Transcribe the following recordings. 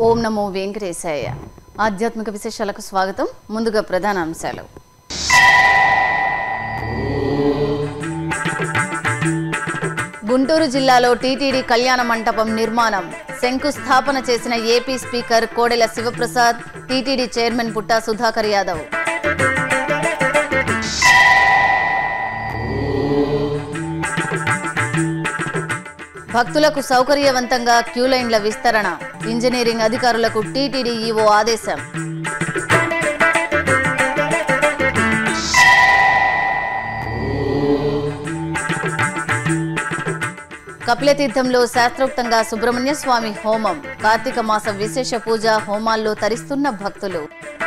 ఓం నమో వెంకటేశాయ ఆధ్యాత్మిక విశేషాలకు స్వాగతం ముందుగా ప్రధాన అంశాలు గుంటూరు జిల్లాలో టీటీడీ కళ్యాణ మంటపం నిర్మాణం శంకుస్థాపన చేసిన AP speaker Kodela Sivaprasad TTD chairman Putta Sudhakar Yadav భక్తులకు సౌకర్యవంతంగా క్యూలైన్ల విస్తరణ ఇంజనీరింగ్ అధికారులకు టీటీడీ ఈవో ఆదేశం కపిలతీర్థంలో శాస్త్రోక్తంగా సుబ్రహ్మణ్య స్వామి హోమం కార్తీక మాస విశేష పూజ హోమాల్లో తరిస్తున్న భక్తులు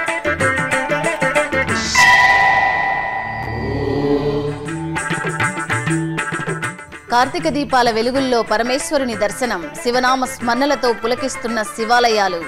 కార్తీక దీపాల వెలుగుల్లో పరమేశ్వరుని దర్శనం శివనామ స్మరణలతో పులకిస్తున్న శివాలయాలు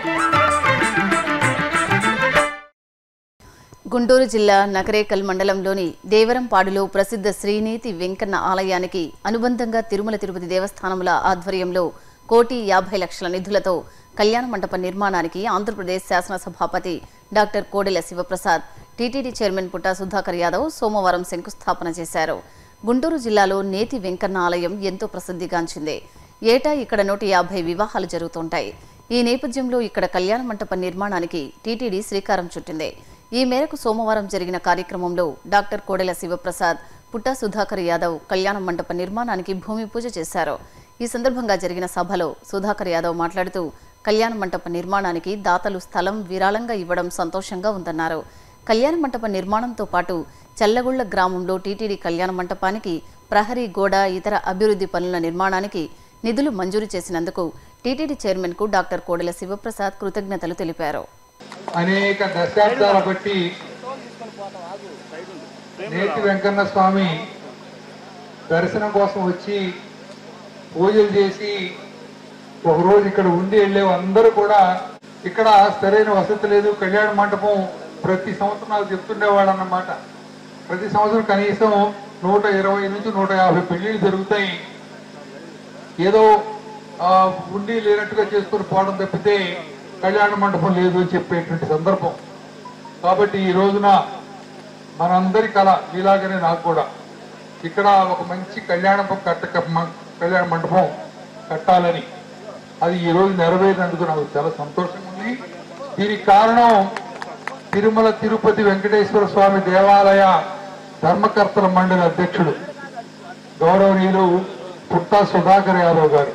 గుంటూరు జిల్లా నకరేకల్ మండలంలోని దేవరంపాడులో ప్రసిద్ధ శ్రీనీతి వెంకన్న ఆలయానికి అనుబంధంగా తిరుమల తిరుపతి దేవస్థానముల ఆధ్వర్యంలో కోటి యాభై లక్షల నిధులతో కళ్యాణ మండప నిర్మాణానికి ఆంధ్రప్రదేశ్ శాసనసభాపతి doctor Kodela Sivaprasad TTD chairman Putta Sudhakar Yadav సోమవారం శంకుస్థాపన చేశారు గుంటూరు జిల్లాలో నేతి వెంకన్న ఆలయం ఎంతో ప్రసిద్ధిగాంచింది ఏటా ఇక్కడ నూట యాభై వివాహాలు జరుగుతుంటాయి ఈ నేపథ్యంలో ఇక్కడ కళ్యాణ మంటప నిర్మాణానికి టీటీడీ శ్రీకారం చుట్టింది ఈ మేరకు సోమవారం జరిగిన కార్యక్రమంలో డాక్టర్ కోడెల శివప్రసాద్ పుట్టా సుధాకర్ యాదవ్ కళ్యాణ మంటప నిర్మాణానికి భూమి పూజ చేశారు ఈ సందర్భంగా జరిగిన సభలో సుధాకర్ యాదవ్ మాట్లాడుతూ కళ్యాణ మంటప నిర్మాణానికి దాతలు స్థలం విరాళంగా ఇవ్వడం సంతోషంగా ఉందన్నారు కళ్యాణ మంటప నిర్మాణంతో పాటు చల్లగుళ్ల గ్రామంలో టీటీడీ కళ్యాణ మంటపానికి ప్రహరీ గోడ ఇతర అభివృద్ధి పనుల నిర్మాణానికి నిధులు మంజూరు చేసినందుకు టీటీడీ చైర్మన్కు డాక్టర్ కోడెల శివప్రసాద్ కృతజ్ఞతలు తెలిపారు అనేక దశాబ్దాల బట్టి నేతి వెంకన్న స్వామి దర్శనం కోసం వచ్చి పూజలు చేసి ఒకరోజు ఇక్కడ ఉండి వెళ్ళే అందరూ కూడా ఇక్కడ సరైన వసతి లేదు కళ్యాణ మండపం ప్రతి సంవత్సరం నాకు చెప్తుండేవాడు అన్నమాట ప్రతి సంవత్సరం కనీసం నూట ఇరవై నుంచి నూట యాభై పెళ్లిళ్ళు జరుగుతాయి ఏదో ఆ, ఉండి లేనట్టుగా చేసుకుని పోవడం తప్పితే కళ్యాణ మండపం లేదు అని చెప్పేటువంటి సందర్భం కాబట్టి ఈ రోజున మనందరి కళ ఇలాగనే నాకు కూడా ఇక్కడ ఒక మంచి కళ్యాణ కట్ట కళ్యాణ మండపం కట్టాలని అది ఈ రోజు నెరవేరినందుకు నాకు చాలా సంతోషంగా ఉంది దీనికి కారణం తిరుమల తిరుపతి వెంకటేశ్వర స్వామి దేవాలయ ధర్మకర్తల మండలి అధ్యక్షుడు గౌరవనీయులు పుట్టా సుధాకర్ యాదవ్ గారు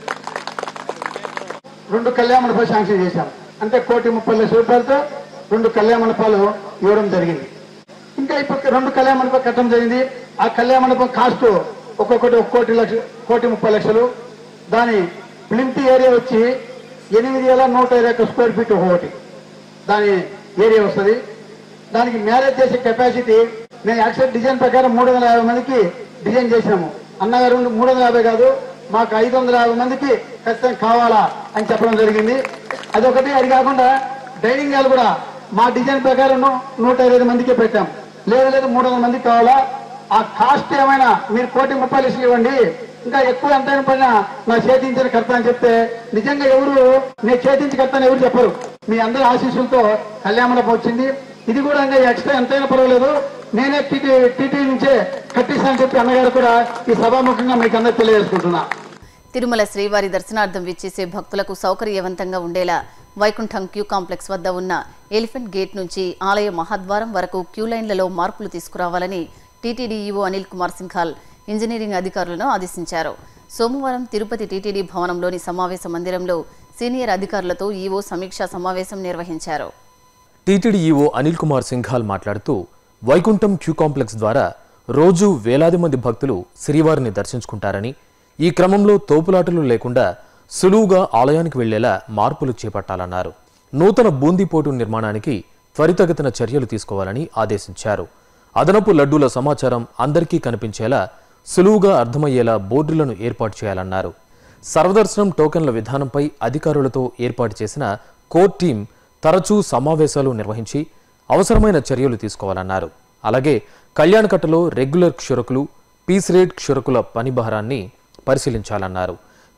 రెండు కళ్యాణ మండపాలు శాంక్షన్ చేశాం అంటే కోటి ముప్పై లక్షల రూపాయలతో రెండు కళ్యాణ మండపాలు ఇవ్వడం జరిగింది ఇంకా ఇప్పుడు రెండు కళ్యాణ మండపాలు కట్టడం జరిగింది ఆ కళ్యాణ మండపం కాస్ట్ ఒక్కొక్కటి ఒక కోటి లక్ష కోటి ముప్పై లక్షలు దాని ప్లింత్ ఏరియా వచ్చి ఎనిమిది వేల నూట ఇరవై ఒక్క స్క్వేర్ ఫీట్ ఒక్కొక్కటి దాని ఏరియా వస్తుంది దానికి మ్యారేజ్ చేసే కెపాసిటీ నేను యాక్చువల్ డిజైన్ ప్రకారం మూడు వందల యాభై మందికి డిజైన్ చేసినాము అన్నగారు మూడు వందల యాభై కాదు మాకు ఐదు వందల యాభై మందికి ఖచ్చితంగా కావాలా అని చెప్పడం జరిగింది అదొకటి అది కాకుండా డైనింగ్ హాల్ కూడా మా డిజైన్ ప్రకారం ను- నూట ఇరవై ఐదు మందికి పెట్టాం లేదు లేదు మూడు వందల మందికి కావాలా ఆ కాస్ట్ ఏమైనా మీరు కోటి ముప్పై లక్షలు ఇవ్వండి ఇంకా ఎక్కువ ఎంతైనా పైన నా చేతించిన కర్త అని చెప్తే నిజంగా ఎవరు నేను చేతించి కర్తని ఎవరు చెప్పరు మీ అందరి ఆశీస్సులతో కళ్యాణ మండపం వచ్చింది ఇది కూడా ఇంకా ఎక్స్ట్రా ఎంతైనా పర్వాలేదు నేనే టీటీ టీటీ నుంచే కట్టిస్తానని చెప్పి అన్నగారు కూడా ఈ సభాముఖంగా మీకు అందరికి తెలియజేసుకుంటున్నా తిరుమల శ్రీవారి దర్శనార్థం విచ్చేసే భక్తులకు సౌకర్యవంతంగా ఉండేలా వైకుంఠం క్యూ కాంప్లెక్స్ వద్ద ఉన్న ఎలిఫెంట్ గేట్ నుంచి ఆలయ మహాద్వారం వరకు క్యూ లైన్లలో మార్పులు తీసుకురావాలని TTD EO Anil Kumar Singhal engineering అధికారులను ఆదేశించారు సోమవారం తిరుపతి టీటీడీ భవనంలోని సమావేశ మందిరంలో సీనియర్ అధికారులతో ఈవో సమీక్షా సమావేశం నిర్వహించారు టీటీడీ ఈవో అనిల్ కుమార్ సింఘాల్ మాట్లాడుతూ వైకుంఠం క్యూ కాంప్లెక్స్ ద్వారా రోజు వేలాది మంది భక్తులు శ్రీవారిని దర్శించుకుంటారని ఈ క్రమంలో తోపులాటలు లేకుండా సులువుగా ఆలయానికి వెళ్లేలా మార్పులు చేపట్టాలన్నారు నూతన బూందీపోటు నిర్మాణానికి త్వరితగతిన చర్యలు తీసుకోవాలని ఆదేశించారు అదనపు లడ్డూల సమాచారం అందరికీ కనిపించేలా సులువుగా అర్థమయ్యేలా బోర్డులను ఏర్పాటు చేయాలన్నారు సర్వదర్శనం టోకెన్ల విధానంపై అధికారులతో ఏర్పాటు చేసిన కోర్ టీం తరచూ సమావేశాలు నిర్వహించి అవసరమైన చర్యలు తీసుకోవాలన్నారు అలాగే కళ్యాణకట్టలో రెగ్యులర్ క్షురకులు పీస్ రేట్ క్షురకుల పని భారాన్ని పరిశీలించాలన్నారు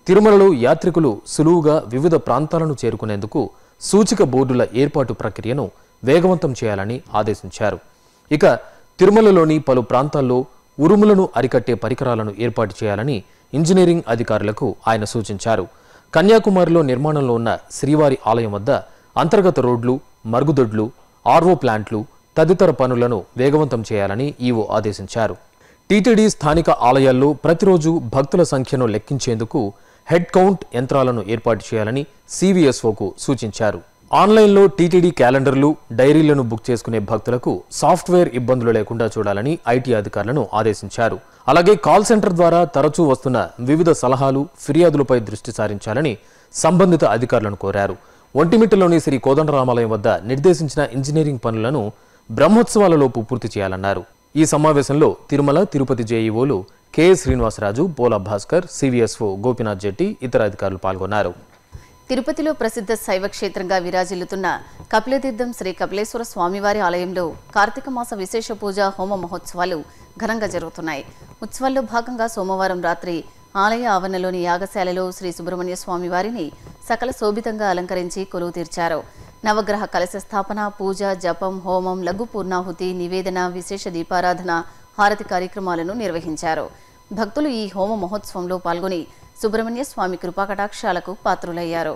తిరుమలలో యాత్రికులు సులువుగా వివిధ ప్రాంతాలను చేరుకునేందుకు సూచిక బోర్డుల ఏర్పాటు ప్రక్రియను వేగవంతం చేయాలని ఆదేశించారు ఇక తిరుమలలోని పలు ప్రాంతాల్లో ఉరుములను అరికట్టే పరికరాలను ఏర్పాటు చేయాలని ఇంజనీరింగ్ అధికారులకు ఆయన సూచించారు కన్యాకుమారిలో నిర్మాణంలో ఉన్న శ్రీవారి ఆలయం వద్ద అంతర్గత రోడ్లు మరుగుదొడ్లు ఆర్వో ప్లాంట్లు తదితర పనులను వేగవంతం చేయాలని ఈవో ఆదేశించారు టీటీడీ స్థానిక ఆలయాల్లో ప్రతిరోజు భక్తుల సంఖ్యను లెక్కించేందుకు హెడ్ కౌంట్ యంత్రాలను ఏర్పాటు చేయాలని సివిఎస్ఓకు సూచించారు ఆన్లైన్లో టీటీడీ క్యాలెండర్లు డైరీలను బుక్ చేసుకునే భక్తులకు సాఫ్ట్వేర్ ఇబ్బందులు లేకుండా చూడాలని ఐటీ అధికారులను ఆదేశించారు అలాగే కాల్ సెంటర్ ద్వారా తరచూ వస్తున్న వివిధ సలహాలు ఫిర్యాదులపై దృష్టి సారించాలని సంబంధిత అధికారులను కోరారు ఒంటిమిట్టలోని శ్రీ కోదండరామాలయం వద్ద నిర్దేశించిన ఇంజనీరింగ్ పనులను బ్రహ్మోత్సవాలలోపు పూర్తి చేయాలన్నారు ఈ సమావేశంలో తిరుమల తిరుపతి జేఈఓలు కె శ్రీనివాసరాజు పోలా భాస్కర్ సివిఎస్ఓ గోపినాథ్ జెట్టి ఇతర అధికారులు పాల్గొన్నారు తిరుపతిలో ప్రసిద్ధ శైవ క్షేత్రంగా విరాజిల్లుతున్న కపిలతీర్థం శ్రీ కపిలేశ్వర స్వామివారి ఆలయంలో కార్తీక మాస విశేష పూజ హోమ మహోత్సవాలు ఘనంగా జరుగుతున్నాయి ఉత్సవాల్లో భాగంగా సోమవారం రాత్రి ఆలయ ఆవరణలోని యాగశాలలో శ్రీ సుబ్రహ్మణ్య స్వామి వారిని సకల శోభితంగా అలంకరించి కొలువు తీర్చారు నవగ్రహ కలశ స్థాపన పూజ జపం హోమం లఘు పూర్ణాహుతి నివేదన విశేష దీపారాధన హారతి కార్యక్రమాలను నిర్వహించారు భక్తులు ఈ హోమ మహోత్సవంలో పాల్గొని సుబ్రహ్మణ్య స్వామి కృపాకటాక్షాలకు పాత్రులయ్యారు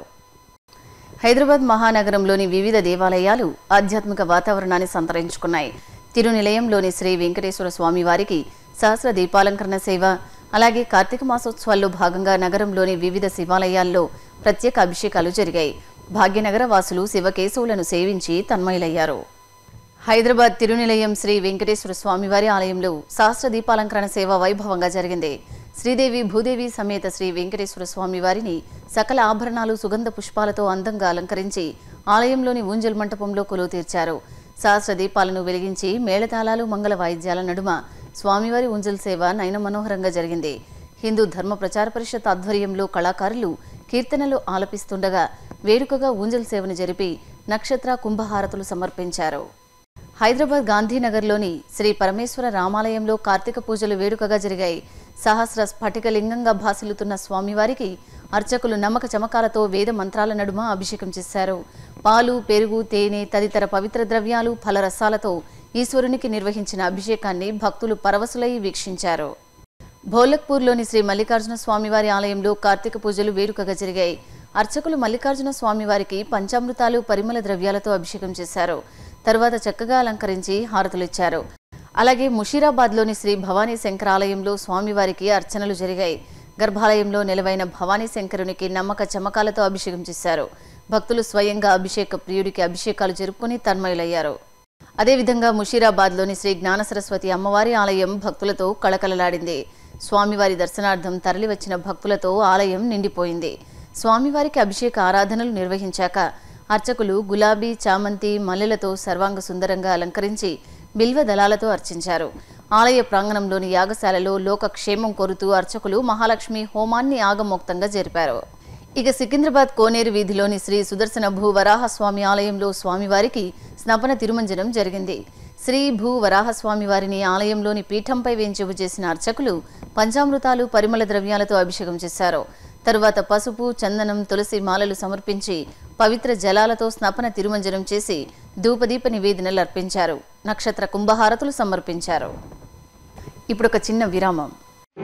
హైదరాబాద్ మహానగరంలోని వివిధ దేవాలయాలు ఆధ్యాత్మిక వాతావరణాన్ని సంతరించుకున్నాయి తిరునిలయంలోని శ్రీ వెంకటేశ్వర స్వామి వారికి సహస్ర దీపాలంకరణ సేవ అలాగే కార్తీక మాసోత్సవాల్లో భాగంగా నగరంలోని వివిధ శివాలయాల్లో ప్రత్యేక అభిషేకాలు జరిగాయి భాగ్యనగర వాసులు శివకేశవులను సేవించి తన్మయులయ్యారు హైదరాబాద్ తిరునిలయం శ్రీ వెంకటేశ్వర స్వామివారి ఆలయంలో సహస్ర దీపాలంకరణ సేవ వైభవంగా జరిగింది శ్రీదేవి భూదేవి సమేత శ్రీ వెంకటేశ్వర స్వామి వారిని సకల ఆభరణాలు సుగంధ పుష్పాలతో అందంగా అలంకరించి ఆలయంలోని ఊంజల్ మంటపంలో కొలువు తీర్చారు సహస్ర దీపాలను వెలిగించి మేళతాళాలు మంగళ వాయిద్యాల నడుమ స్వామివారి ఊంజల్ సేవ నయన మనోహరంగా జరిగింది హిందూ ధర్మ ప్రచార పరిషత్ ఆధ్వర్యంలో కళాకారులు కీర్తనలు ఆలపిస్తుండగా వేడుకగా ఊంజల్ సేవను జరిపి నక్షత్ర కుంభహారతులు సమర్పించారు హైదరాబాద్ గాంధీనగర్లోని శ్రీ పరమేశ్వర రామాలయంలో కార్తీక పూజలు వేడుకగా జరిగాయి సహస్ర స్ఫటిక లింగంగా భాసిల్లుతున్న స్వామివారికి అర్చకులు నమ్మక చమకాలతో వేద మంత్రాల నడుమ అభిషేకం చేశారు పాలు పెరుగు తేనె తదితర పవిత్ర ద్రవ్యాలు ఫలరసాలతో ఈశ్వరునికి నిర్వహించిన అభిషేకాన్ని భక్తులు పరవశులై వీక్షించారు భోలక్పూర్లోని శ్రీ మల్లికార్జున స్వామివారి ఆలయంలో కార్తీక పూజలు వేడుకగా జరిగాయి అర్చకులు మల్లికార్జున స్వామివారికి పంచామృతాలు పరిమళ ద్రవ్యాలతో అభిషేకం చేశారు తరువాత చక్కగా అలంకరించి హారతులిచ్చారు అలాగే ముషీరాబాద్లోని శ్రీ భవానీ శంకర ఆలయంలో స్వామివారికి అర్చనలు జరిగాయి గర్భాలయంలో నిలవైన భవానీ శంకరునికి నమ్మక చమకాలతో అభిషేకం చేశారు భక్తులు స్వయంగా అభిషేక ప్రియుడికి అభిషేకాలు జరుపుకుని తన్మయులయ్యారు అదేవిధంగా ముషీరాబాద్లోని శ్రీ జ్ఞాన సరస్వతి అమ్మవారి ఆలయం భక్తులతో కళకళలాడింది స్వామివారి దర్శనార్థం తరలివచ్చిన భక్తులతో ఆలయం నిండిపోయింది స్వామివారికి అభిషేక ఆరాధనలు నిర్వహించాక అర్చకులు గులాబీ చామంతి మల్లెలతో సర్వాంగ సుందరంగా అలంకరించి బిల్వ దళాలతో అర్చించారు ఆలయ ప్రాంగణంలోని యాగశాలలో లోక క్షేమం కోరుతూ అర్చకులు మహాలక్ష్మి హోమాన్ని ఆగమోక్తంగా జరిపారు ఇక సికింద్రాబాద్ కోనేరు వీధిలోని శ్రీ సుదర్శన భూ వరాహస్వామి ఆలయంలో స్వామివారికి స్నపన తిరుమంజనం జరిగింది శ్రీ భూ వరాహస్వామి వారిని ఆలయంలోని పీఠంపై వేంచేపు చేసిన అర్చకులు పంచామృతాలు పరిమళ ద్రవ్యాలతో అభిషేకం చేశారు తరువాత పసుపు చందనం తులసి మాలలు సమర్పించి పవిత్ర జలాలతో స్నపన తిరుమంజనం చేసి ధూపదీప నివేదనలు అర్పించారు నక్షత్ర కుంభహారతులు సమర్పించారు ఇప్పుడు ఒక చిన్న విరామం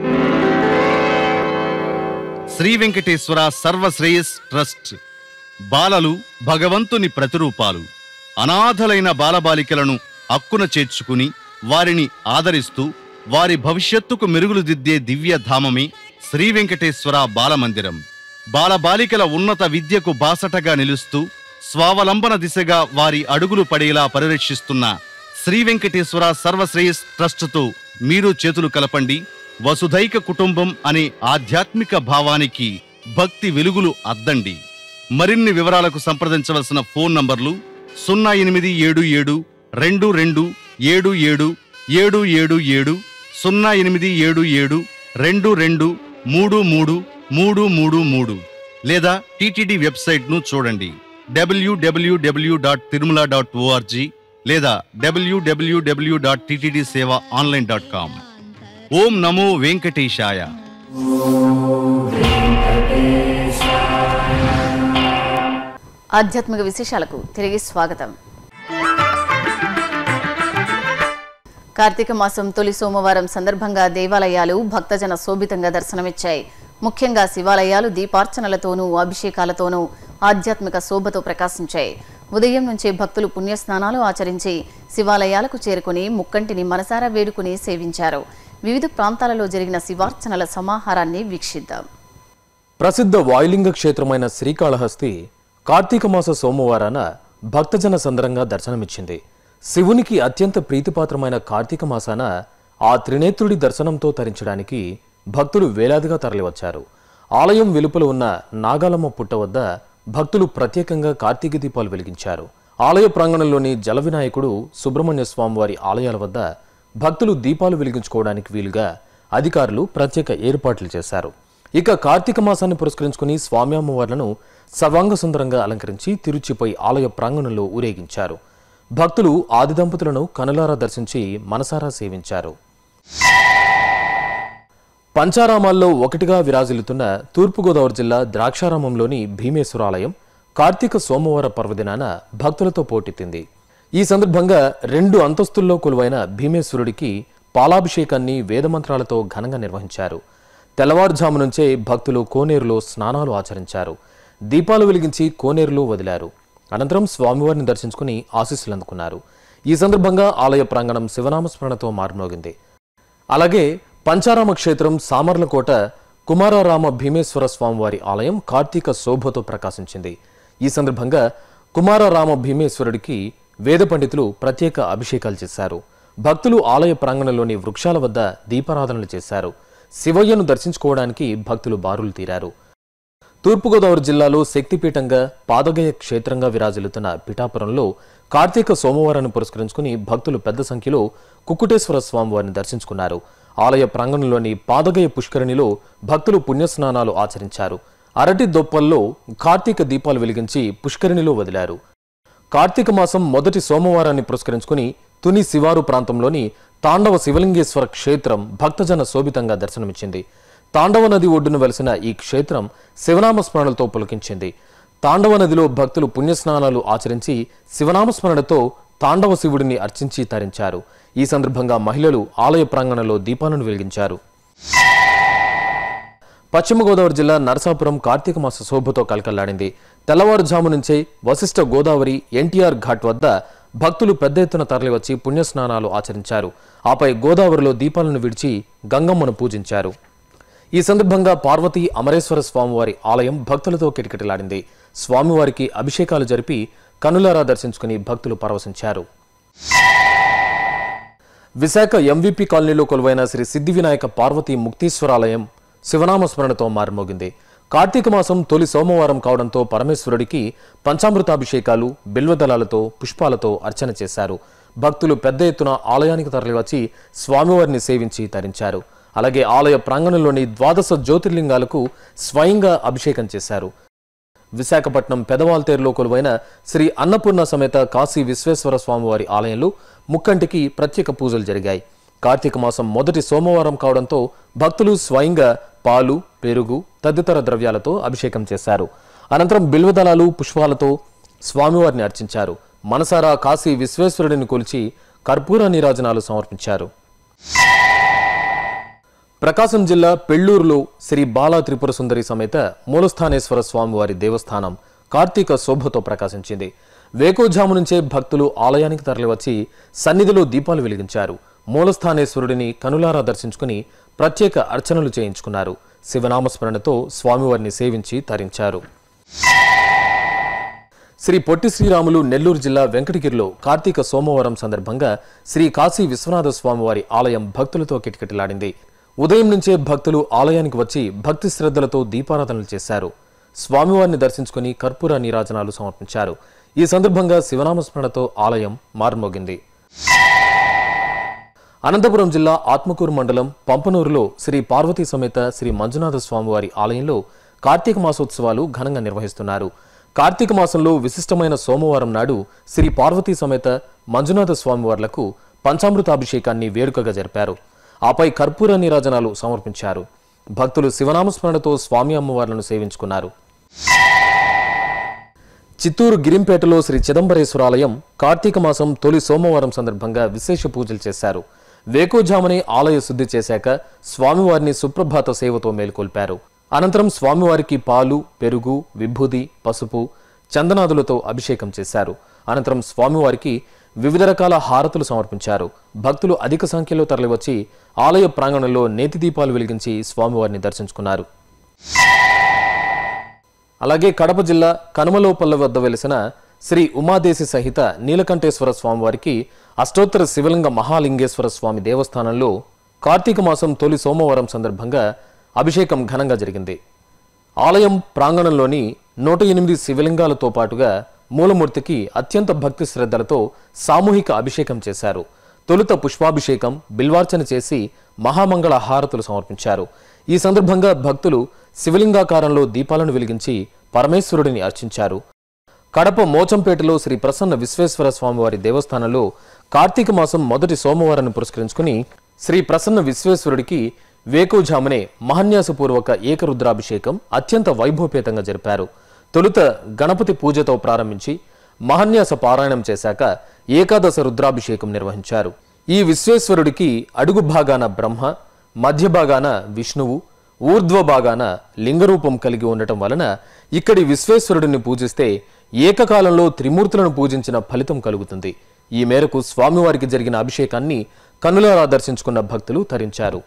శ్రీ వెంకటేశ్వర సర్వశ్రేయస్ ట్రస్ట్ బాలలు భగవంతుని ప్రతిరూపాలు అనాథలైన బాలబాలికలను అక్కున చేర్చుకుని వారిని ఆదరిస్తూ వారి భవిష్యత్తుకు మెరుగులు దిద్దే దివ్య ధామమే శ్రీ వెంకటేశ్వర బాలమందిరం బాలబాలికల ఉన్నత విద్యకు బాసటగా నిలుస్తూ స్వావలంబన దిశగా వారి అడుగులు పడేలా పరిరక్షిస్తున్న శ్రీ వెంకటేశ్వర సర్వశ్రేయస్ ట్రస్టుతో మీరు చేతులు కలపండి వసుధైక కుటుంబం అనే ఆధ్యాత్మిక భావానికి భక్తి వెలుగులు అద్దండి మరిన్ని వివరాలకు సంప్రదించవలసిన ఫోన్ నంబర్లు సున్నా ఎనిమిది ఏడు ఏడు రెండు రెండు ఏడు ఏడు ఏడు ఏడు ఏడు సున్నా ఎనిమిది ఏడు ఏడు రెండు రెండు మూడు మూడు మూడు మూడు మూడు లేదా టీటీడీ వెబ్సైట్ను చూడండి W W W dot Tirumala dot O R G లేదా W W W dot TTD seva online dot com ఓం నమో వెంకటేశాయ వెంకటేశాయ ఆధ్యాత్మిక విశేషాలకు తిరిగి స్వాగతం కార్తీక మాసం తొలి సోమవారం సందర్భంగా దేవాలయాలు భక్తజన శోభితంగా దర్శనమిచ్చాయి ముఖ్యంగా శివాలయాలు దీపార్చనలతోనూ అభిషేకాలతోనూ ఆధ్యాత్మిక శోభతో ప్రకాశించాయి ఉదయం నుంచే భక్తులు పుణ్యస్నానాలు ఆచరించి శివాలయాలకు చేరుకుని ముక్కంటిని మనసారా వేడుకుని సేవించారు వివిధ ప్రాంతాలలో జరిగిన శివార్చనల సమాహారాన్ని వీక్షిద్దాం ప్రసిద్ధ వాయులింగ క్షేత్రమైన శ్రీకాళహస్తి కార్తీక మాస సోమవారాన భక్తజన సందరంగా దర్శనమిచ్చింది శివునికి అత్యంత ప్రీతిపాత్రమైన కార్తీక మాసాన ఆ త్రినేత్రుడి దర్శనంతో తరించడానికి భక్తులు వేలాదిగా తరలివచ్చారు ఆలయం వెలుపల ఉన్న నాగాలమ్మ పుట్ట వద్ద భక్తులు ప్రత్యేకంగా కార్తీక దీపాలు వెలిగించారు ఆలయ ప్రాంగణంలోని జల వినాయకుడు సుబ్రహ్మణ్య స్వామివారి ఆలయాల వద్ద భక్తులు దీపాలు వెలిగించుకోవడానికి వీలుగా అధికారులు ప్రత్యేక ఏర్పాట్లు చేశారు ఇక కార్తీక మాసాన్ని పురస్కరించుకుని స్వామి అమ్మవార్లను సర్వాంగ సుందరంగా అలంకరించి తిరుచిపై ఆలయ ప్రాంగణంలో ఊరేగించారు భక్తులు ఆది దంపతులను కనులారా దర్శించి మనసారా సేవించారు పంచారామాల్లో ఒకటిగా విరాజిల్లుతున్న తూర్పుగోదావరి జిల్లా ద్రాక్షారామంలోని భీమేశ్వరాలయం కార్తీక సోమవార పర్వదినాన భక్తులతో పోటెత్తింది ఈ సందర్భంగా రెండు అంతస్తుల్లో కొలువైన భీమేశ్వరుడికి పాలాభిషేకాన్ని వేదమంత్రాలతో ఘనంగా నిర్వహించారు తెల్లవారుజాము నుంచే భక్తులు కోనేరులో స్నానాలు ఆచరించారు దీపాలు వెలిగించి కోనేరులో వదిలారు అనంతరం స్వామివారిని దర్శించుకుని ఆశీస్సులు అందుకున్నారు ఈ సందర్భంగా ఆలయ ప్రాంగణం శివనామస్మరణతో మారుమోగింది అలాగే పంచారామ క్షేత్రం సామర్లకోట కుమారారామ భీమేశ్వర స్వామివారి ఆలయం కార్తీక శోభతో ప్రకాశించింది ఈ సందర్భంగా కుమారారామ భీమేశ్వరుడికి వేద పండితులు ప్రత్యేక అభిషేకాలు చేశారు భక్తులు ఆలయ ప్రాంగణంలోని వృక్షాల వద్ద దీపారాధనలు చేశారు శివయ్యను దర్శించుకోవడానికి భక్తులు బారులు తీరారు తూర్పుగోదావరి జిల్లాలో శక్తిపీఠంగా పాదగయ క్షేత్రంగా విరాజిల్లుతున్న పిఠాపురంలో కార్తీక సోమవారాన్ని పురస్కరించుకుని భక్తులు పెద్ద సంఖ్యలో కుక్కుటేశ్వర స్వామివారిని దర్శించుకున్నారు ఆలయ ప్రాంగణంలోని పాదగయ పుష్కరిణిలో భక్తులు పుణ్యస్నానాలు ఆచరించారు అరటి దొప్పల్లో కార్తీక దీపాలు వెలిగించి పుష్కరిణిలో వదిలారు కార్తీక మాసం మొదటి సోమవారాన్ని పురస్కరించుకుని తుని శివారు ప్రాంతంలోని తాండవ శివలింగేశ్వర క్షేత్రం భక్తజన శోభితంగా దర్శనమిచ్చింది తాండవ నది ఒడ్డున వెలిసిన ఈ క్షేత్రం శివనామస్మరణలతో పులకించింది తాండవ నదిలో భక్తులు పుణ్యస్నానాలు ఆచరించి శివనామస్మరణతో తాండవ శివుడిని అర్చించి తరించారు ఈ సందర్భంగా మహిళలు ఆలయ ప్రాంగణంలో దీపాలను వెలిగించారు పశ్చిమ గోదావరి జిల్లా నరసాపురం కార్తీక మాస శోభతో కలకల్లాడింది తెల్లవారుజాము నుంచే వశిష్ఠ గోదావరి ఎన్టీఆర్ ఘాట్ వద్ద భక్తులు పెద్ద ఎత్తున తరలివచ్చి పుణ్యస్నానాలు ఆచరించారు ఆపై గోదావరిలో దీపాలను విడిచి గంగమ్మను పూజించారు ఈ సందర్భంగా పార్వతీ అమరేశ్వర స్వామివారి ఆలయం భక్తులతో కిటకిటలాడింది స్వామివారికి అభిషేకాలు జరిపి కనులారా దర్శించుకుని భక్తులు పరవశించారు విశాఖ ఎంవిపి కాలనీలో కొలువైన శ్రీ సిద్ధి వినాయక పార్వతీ ముక్తీశ్వరాలయం శివనామస్మరణతో మారుమోగింది కార్తీక మాసం తొలి సోమవారం కావడంతో పరమేశ్వరుడికి పంచామృతాభిషేకాలు బిల్వదళాలతో పుష్పాలతో అర్చన చేశారు భక్తులు పెద్ద ఎత్తున ఆలయానికి తరలివచ్చి స్వామివారిని సేవించి తరించారు అలాగే ఆలయ ప్రాంగణంలోని ద్వాదశ జ్యోతిర్లింగాలకు స్వయంగా అభిషేకం చేశారు విశాఖపట్నం పెదవాల్తేరులో కొలువైన శ్రీ అన్నపూర్ణ సమేత కాశీ విశ్వేశ్వర స్వామివారి ఆలయంలో ముక్కంటికి ప్రత్యేక పూజలు జరిగాయి కార్తీక మాసం మొదటి సోమవారం కావడంతో భక్తులు స్వయంగా పాలు పెరుగు తదితర ద్రవ్యాలతో అభిషేకం చేశారు అనంతరం బిల్వదళాలు పుష్పాలతో స్వామివారిని అర్చించారు మనసారా కాశీ విశ్వేశ్వరుడిని కొలిచి కర్పూర నీరాజనాలు సమర్పించారు ప్రకాశం జిల్లా పెళ్లూరులో శ్రీ బాలా త్రిపుర సుందరి సమేత మూలస్థానేశ్వర స్వామివారి దేవస్థానం కార్తీక శోభతో ప్రకాశించింది వేకోజాము నుంచే భక్తులు ఆలయానికి తరలివచ్చి సన్నిధిలో దీపాలు వెలిగించారు మూలస్థానేశ్వరుడిని కనులారా దర్శించుకుని ప్రత్యేక అర్చనలు చేయించుకున్నారు శివనామస్మరణతో స్వామివారిని సేవించి తరించారు శ్రీ పొట్టి శ్రీరాములు నెల్లూరు జిల్లా వెంకటగిరిలో కార్తీక సోమవారం సందర్భంగా శ్రీ కాశీ విశ్వనాథ స్వామివారి ఆలయం భక్తులతో కిటకిటలాడింది ఉదయం నుంచే భక్తులు ఆలయానికి వచ్చి భక్తి శ్రద్ధలతో దీపారాధనలు చేశారు స్వామివారిని దర్శించుకుని కర్పూర నీరాజనాలు సమర్పించారు ఈ సందర్భంగా శివనామస్మరణతో ఆలయం మారుమోగింది అనంతపురం జిల్లా ఆత్మకూరు మండలం పంపనూరులో శ్రీ పార్వతీ సమేత శ్రీ మంజునాథ స్వామివారి ఆలయంలో కార్తీక మాసోత్సవాలు ఘనంగా నిర్వహిస్తున్నారు కార్తీక మాసంలో విశిష్టమైన సోమవారం నాడు శ్రీ పార్వతీ సమేత మంజునాథ స్వామివార్లకు పంచామృతాభిషేకాన్ని వేడుకగా జరిపారు ఆపై కర్పూర నీరాజనాలు సమర్పించారు భక్తులు శివనామస్మరణతో స్వామి అమ్మవార్లను సేవించుకున్నారు చిత్తూరు గిరింపేటలో శ్రీ చిదంబరేశ్వరాలయం కార్తీక మాసం తొలి సోమవారం సందర్భంగా విశేష పూజలు చేశారు వేకోజామునే ఆలయ శుద్ధి చేశాక స్వామివారిని సుప్రభాత సేవతో మేల్కొల్పారు అనంతరం స్వామివారికి పాలు పెరుగు విభూది పసుపు చందనాదులతో అభిషేకం చేశారు అనంతరం స్వామివారికి వివిధ రకాల హారతులు సమర్పించారు భక్తులు అధిక సంఖ్యలో తరలివచ్చి ఆలయ ప్రాంగణంలో నేతి దీపాలు వెలిగించి స్వామివారిని దర్శించుకున్నారు అలాగే కడప జిల్లా కనుమలోపల్ల వద్ద వెలిసిన శ్రీ ఉమాదేశి సహిత నీలకంఠేశ్వర స్వామివారికి అష్టోత్తర శివలింగ మహాలింగేశ్వర స్వామి దేవస్థానంలో కార్తీక మాసం తొలి సోమవారం సందర్భంగా అభిషేకం ఘనంగా జరిగింది ఆలయం ప్రాంగణంలోని నూట ఎనిమిది శివలింగాలతో పాటుగా మూలమూర్తికి అత్యంత భక్తి శ్రద్ధలతో సామూహిక అభిషేకం చేశారు తొలుత పుష్పాభిషేకం బిల్వార్చన చేసి మహామంగళ హారతులు సమర్పించారు ఈ సందర్భంగా భక్తులు శివలింగాకారంలో దీపాలను వెలిగించి పరమేశ్వరుడిని అర్చించారు కడప మోచంపేటలో శ్రీ ప్రసన్న విశ్వేశ్వర స్వామివారి దేవస్థానంలో కార్తీక మాసం మొదటి సోమవారాన్ని పురస్కరించుకుని శ్రీ ప్రసన్న విశ్వేశ్వరుడికి వేకుజామునే మహన్యాసపూర్వక ఏకరుద్రాభిషేకం అత్యంత వైభవపేతంగా జరిపారు తొలుత గణపతి పూజతో ప్రారంభించి మహన్యాస పారాయణం చేశాక ఏకాదశ రుద్రాభిషేకం నిర్వహించారు ఈ విశ్వేశ్వరుడికి అడుగు భాగాన బ్రహ్మ మధ్య భాగాన విష్ణువు ఊర్ధ్వ భాగాన లింగరూపం కలిగి ఉండటం వలన ఇక్కడి విశ్వేశ్వరుడిని పూజిస్తే ఏకకాలంలో త్రిమూర్తులను పూజించిన ఫలితం కలుగుతుంది ఈ మేరకు స్వామివారికి జరిగిన అభిషేకాన్ని కన్నులారా దర్శించుకున్న భక్తులు తరించారు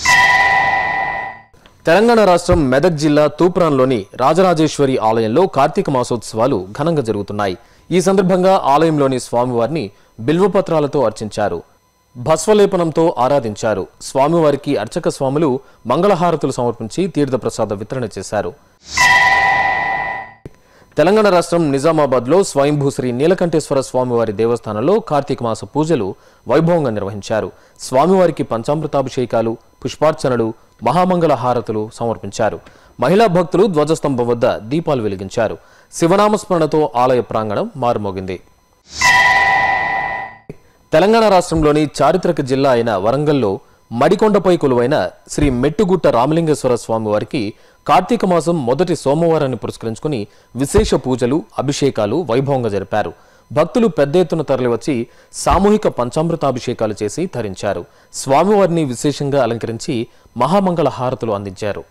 తెలంగాణ రాష్ట్రం మెదక్ జిల్లా తూప్రాన్లోని రాజరాజేశ్వరి ఆలయంలో కార్తీక మాసోత్సవాలు ఘనంగా జరుగుతున్నాయి ఈ సందర్భంగా ఆలయంలోని స్వామివారిని బిల్వపత్రాలతో అర్చించారు భస్వలేపనంతో ఆరాధించారు స్వామివారికి అర్చక స్వాములు మంగళహారతులు సమర్పించి తీర్థప్రసాద వితరణ చేశారు తెలంగాణ రాష్ట్రం నిజామాబాద్లో స్వయంభూ శ్రీ నీలకంఠేశ్వర స్వామివారి దేవస్థానంలో కార్తీక మాస పూజలు వైభవంగా నిర్వహించారు స్వామివారికి పంచామృతాభిషేకాలు పుష్పార్చనలు మహామంగళ హారతులు సమర్పించారు మహిళా భక్తులు ధ్వజస్తంభం వద్ద దీపాలు వెలిగించారు శివనామస్మరణతో ఆలయ ప్రాంగణం మారుమోగింది తెలంగాణ రాష్ట్రంలోని చారిత్రక జిల్లా అయిన వరంగల్లో మడికొండపై కొలువైన శ్రీ మెట్టుగుట్ట రామలింగేశ్వర స్వామి వారికి కార్తీక మాసం మొదటి సోమవారాన్ని పురస్కరించుకుని విశేష పూజలు అభిషేకాలు వైభవంగా జరిపారు భక్తులు పెద్ద ఎత్తున తరలివచ్చి సామూహిక పంచామృతాభిషేకాలు చేసి తరించారు స్వామివారిని విశేషంగా అలంకరించి మహామంగళ హారతులు అందించారు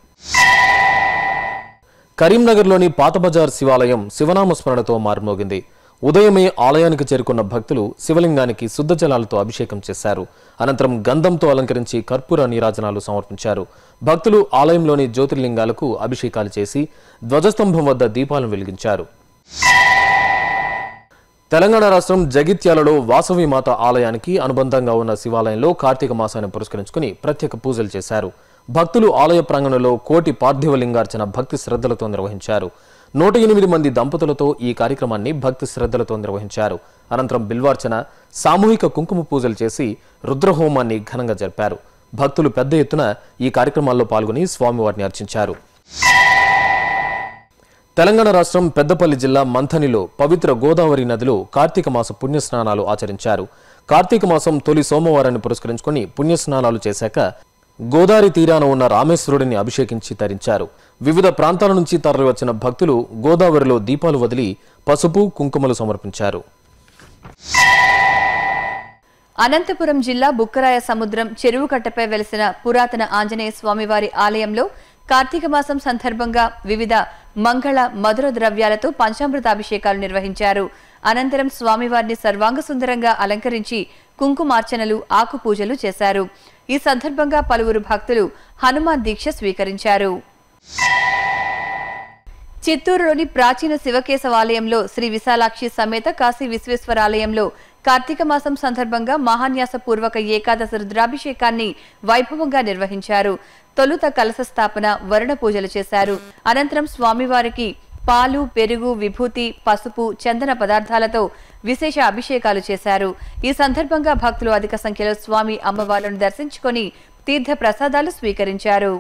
కరీంనగర్లోని పాతబజార్ శివాలయం శివనామస్మరణతో మారుమోగింది ఉదయమే ఆలయానికి చేరుకున్న భక్తులు శివలింగానికి శుద్ధ జలాలతో అభిషేకం చేశారు అనంతరం గంధంతో అలంకరించి కర్పూర నీరాజనాలు సమర్పించారు భక్తులు ఆలయంలోని జ్యోతిర్లింగాలకు అభిషేకాలు చేసి ధ్వజస్తంభం వద్ద దీపాలను వెలిగించారు తెలంగాణ రాష్ట్రం జగిత్యాలలో వాసవి మాత ఆలయానికి అనుబంధంగా ఉన్న శివాలయంలో కార్తీక మాసాన్ని పురస్కరించుకుని ప్రత్యేక పూజలు చేశారు భక్తులు ఆలయ ప్రాంగణంలో కోటి పార్థివ లింగార్చన భక్తి శ్రద్ధలతో నిర్వహించారు నూట ఎనిమిది మంది దంపతులతో ఈ కార్యక్రమాన్ని భక్తి శ్రద్ధలతో నిర్వహించారు అనంతరం బిల్వార్చన సామూహిక కుంకుమ పూజలు చేసి రుద్రహోమాన్ని ఘనంగా జరిపారు భక్తులు పెద్ద ఎత్తున ఈ కార్యక్రమాల్లో పాల్గొని స్వామివారిని అర్చించారు తెలంగాణ రాష్ట్రం పెద్దపల్లి జిల్లా మంథనిలో పవిత్ర గోదావరి నదిలో కార్తీక మాస పుణ్యస్నానాలు ఆచరించారు కార్తీక మాసం తొలి సోమవారాన్ని పురస్కరించుకుని పుణ్యస్నానాలు చేశాక గోదావరి తీరాన ఉన్న రామేశ్వరుడిని అభిషేకించి తరించారు వివిధ ప్రాంతాల నుంచి తరలివచ్చిన భక్తులు గోదావరిలో దీపాలు వదిలి పసుపు కుంకుమలు సమర్పించారు అనంతపురం జిల్లా బుక్కరాయ సముద్రం చెరువు కట్టపై వెలిసిన పురాతన ఆంజనేయ స్వామివారి ఆలయంలో కార్తీక మాసం సందర్భంగా వివిధ మంగళ మధుర ద్రవ్యాలతో పంచామృతాభిషేకాలు నిర్వహించారు అనంతరం స్వామివారిని సర్వాంగ సుందరంగా అలంకరించి కుంకుమార్చనలు ఆకు పూజలు చేశారు ఈ సందర్భంగా పలువురు భక్తులు హనుమాన్ దీక్ష స్వీకరించారు చిత్తూరులోని ప్రాచీన శివకేశవాలయంలో శ్రీ విశాలాక్షి సమేత కాశీ విశ్వేశ్వరాలయంలో కార్తీక మాసం సందర్భంగా మహాన్యాస పూర్వక ఏకాదశ రుద్రాభిషేకాన్ని వైభవంగా నిర్వహించారు తొలుత కలశ స్థాపన వరుణ పూజలు చేశారు అనంతరం స్వామివారికి పాలు పెరుగు విభూతి పసుపు చందన పదార్థాలతో విశేష అభిషేకాలు చేశారు ఈ సందర్భంగా భక్తులు అధిక సంఖ్యలో స్వామి అమ్మవార్లను దర్శించుకొని తీర్థ ప్రసాదాలు స్వీకరించారు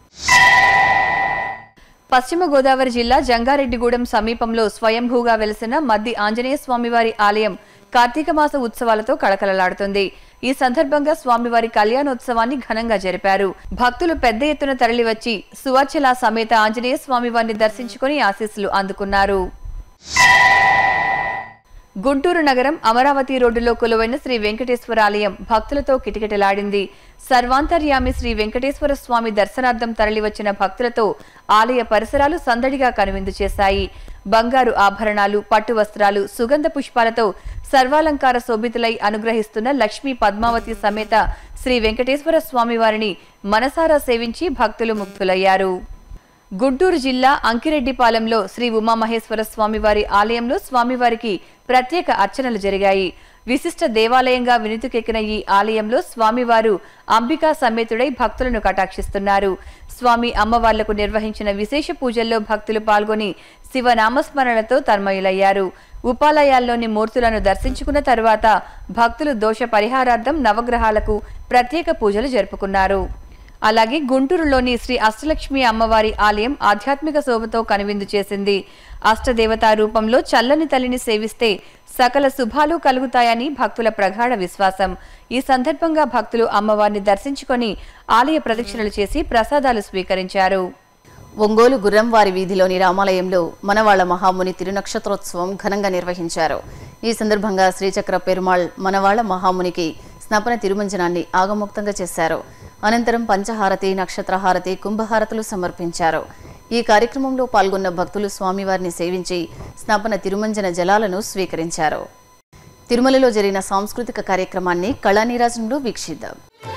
పశ్చిమ గోదావరి జిల్లా జంగారెడ్డిగూడెం సమీపంలో స్వయంభూగా వెలిసిన మద్ది ఆంజనేయ స్వామివారి ఆలయం కార్తీక మాస ఉత్సవాలతో కళకళలాడుతుంది ఈ సందర్భంగా స్వామివారి కళ్యాణోత్సవాన్ని ఘనంగా జరిపారు భక్తులు పెద్ద ఎత్తున తరలివచ్చి సువర్చల సమేత ఆంజనేయ స్వామివారిని దర్శించుకుని ఆశీస్సులు అందుకున్నారు గుంటూరు నగరం అమరావతి రోడ్డులో కొలువైన శ్రీ వెంకటేశ్వర ఆలయం భక్తులతో కిటకిటలాడింది సర్వాంతర్యామి శ్రీ వెంకటేశ్వర స్వామి దర్శనార్థం తరలివచ్చిన భక్తులతో ఆలయ పరిసరాలు సందడిగా కనువిందు చేశాయి బంగారు ఆభరణాలు పట్టు వస్త్రాలు సుగంధ పుష్పాలతో సర్వాలంకార శోభితులై అనుగ్రహిస్తున్న లక్ష్మీ పద్మావతి సమేత శ్రీ వెంకటేశ్వర స్వామి వారిని మనసారా సేవించి భక్తులు ముక్తులయ్యారు గుంటూరు జిల్లా అంకిరెడ్డిపాలెంలో శ్రీ ఉమామహేశ్వర స్వామివారి ఆలయంలో స్వామివారికి ప్రత్యేక అర్చనలు జరిగాయి విశిష్ట దేవాలయంగా వినుతికెక్కిన ఈ ఆలయంలో స్వామివారు అంబికా సమేతుడై భక్తులను కటాక్షిస్తున్నారు స్వామి అమ్మవార్లకు నిర్వహించిన విశేష పూజల్లో భక్తులు పాల్గొని శివనామస్మరణతో తన్మయులయ్యారు ఉపాలయాల్లోని మూర్తులను దర్శించుకున్న తరువాత భక్తులు దోష పరిహారార్థం నవగ్రహాలకు ప్రత్యేక పూజలు జరుపుకున్నారు అలాగే గుంటూరులోని శ్రీ అష్టలక్ష్మి అమ్మవారి ఆలయం ఆధ్యాత్మిక శోభతో కనువిందు చేసింది అష్టదేవతా రూపంలో చల్లని తల్లిని సేవిస్తే సకల శుభాలు కలుగుతాయని భక్తుల ప్రగాఢ విశ్వాసం ఈ సందర్భంగా భక్తులు అమ్మవారిని దర్శించుకొని ఆలయ ప్రదక్షిణలు చేసి ప్రసాదాలు స్వీకరించారు ఒంగోలు గుర్రంవారి వీధిలోని రామాలయంలో మనవాళ్ల మహాముని తిరునక్షత్రోత్సవం ఘనంగా నిర్వహించారు ఈ సందర్భంగా శ్రీచక్ర పెరుమాళ్ మనవాళ్ల మహామునికి స్నపన తిరుమంజనాన్ని ఆగముక్తంగా చేశారు అనంతరం పంచహారతి నక్షత్రహారతి కుంభహారతులు సమర్పించారు ఈ కార్యక్రమంలో పాల్గొన్న భక్తులు స్వామివారిని సేవించి స్నపన తిరుమంజన జలాలను స్వీకరించారు తిరుమలలో జరిగిన సాంస్కృతిక కార్యక్రమాన్ని కళానీరాజంలో వీక్షిద్దాం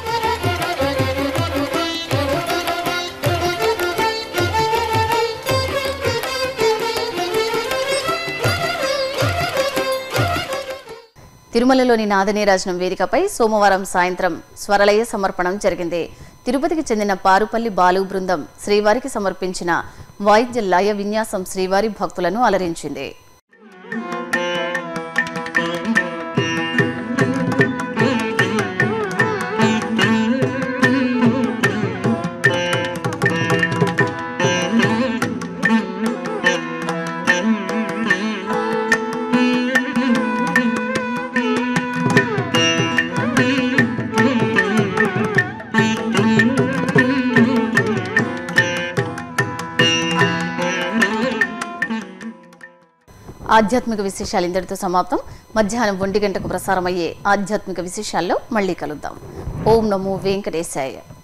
తిరుమలలోని నాదనీరాజనం వేదికపై సోమవారం సాయంత్రం స్వరలయ సమర్పణం జరిగింది తిరుపతికి చెందిన పారుపల్లి బాలు బృందం శ్రీవారికి సమర్పించిన వాయిద్య లయ విన్యాసం శ్రీవారి భక్తులను అలరించింది ఆధ్యాత్మిక విశేషాలు ఇంతటితో సమాప్తం మధ్యాహ్నం ఒంటి గంటకు ప్రసారమయ్యే ఆధ్యాత్మిక విశేషాల్లో మళ్ళీ కలుద్దాం ఓం నమో వెంకటేశాయ